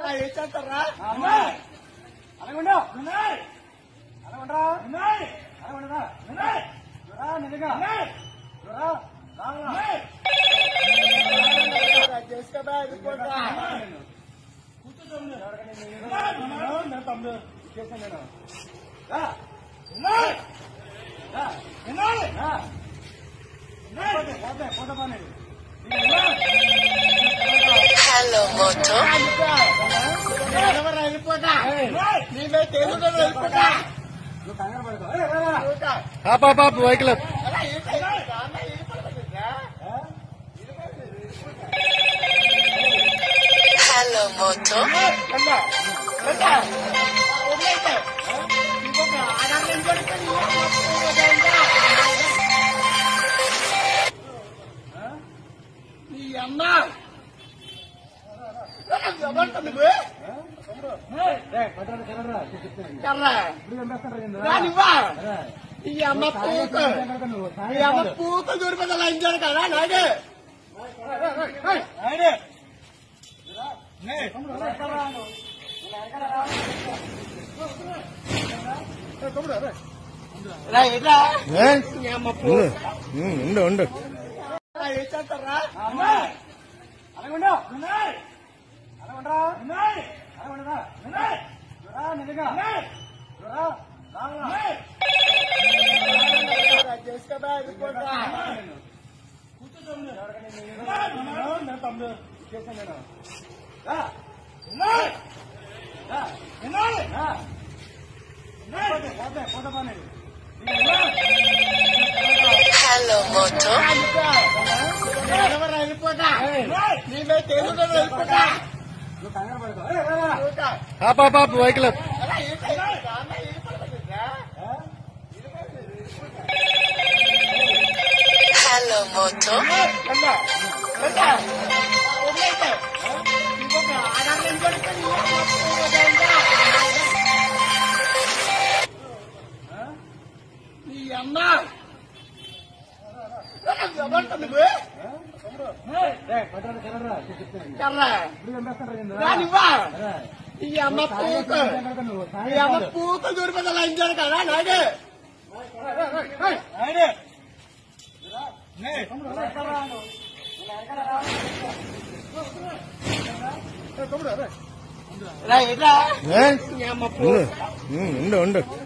ఏం చేస్తారా అలాగుండు అలాగుండ్రా అలాగుండరా రా నిజంగా రా చేసుకోబా వెళ్ళిపోతా తమ్ముడు చేశాను నేను రా రా పోతే పోతే పోతే పోనీ Hello, Moto. ఎవరు వెళ్ళిపోతా నీవే తెలుగు వెళ్ళిపోతా నువ్వు కంగారు పడతావు ఏ, రా, రా. చూడతా. పాప వెహికల్ అలా ఏం చేస్తారా? అలా ఏం పడతారా? Hello, Moto. కన్నా, కన్నా. వదిలేయ్. ఇంకొక ఆడాలని ఇంకొకటి నీ అమ్మ పోవదంతా. నీ అమ్మ ఎవరు నువ్వు ఏ, పడ్డాడు, తిరగరా, చెప్తాను. కర్రా ఇప్పుడు చంపేస్తాను రా, రానివ్వా రా. ఈ అమ్మ పూక నువ్వు ఈ అమ్మ పూక దూరిపోతే లంచాడు కదా నాడే ఆయనే. రైట్రా ఈ అమ్మ పూక ఉండు ఉండు ఏం చేస్తారా అలాగుండు అలాగుండ్రా అలాగుండరా రా నిజంగా రా చేసుకోబా వెళ్ళిపోతా తమ్ముడు చేశాను నేను రా రా పోతే పోతే పోతే పోనీ Hello, Moto. ఎవరు వెళ్ళిపోతా నీవే తెలుగు వెళ్ళిపోతా నువ్వు కంగారు పడతావు ఏ, రా, రా. చూడతా. పాప వెహికల్ అలా ఏం చేస్తారా? అలా ఏం పడతారా? Hello, Moto. కన్నా, కన్నా. వదిలేయ్. ఇంకొక ఆడాలని ఇంకొకటి నీ అమ్మ పోవదంతా. నీ అమ్మ ఎవరు నువ్వు ఏ, పడ్డాడు, తిరగరా, చెప్తాను. కర్రా ఇప్పుడు చంపేస్తాను రా, రానివ్వా రా. ఈ అమ్మ పూక నువ్వు ఈ అమ్మ పూక దూరిపోతే లంచాడు కదా నాడే ఆయనే. రైట్రా ఏ? ఈ అమ్మ పూక ఉండు ఉండు ఉండు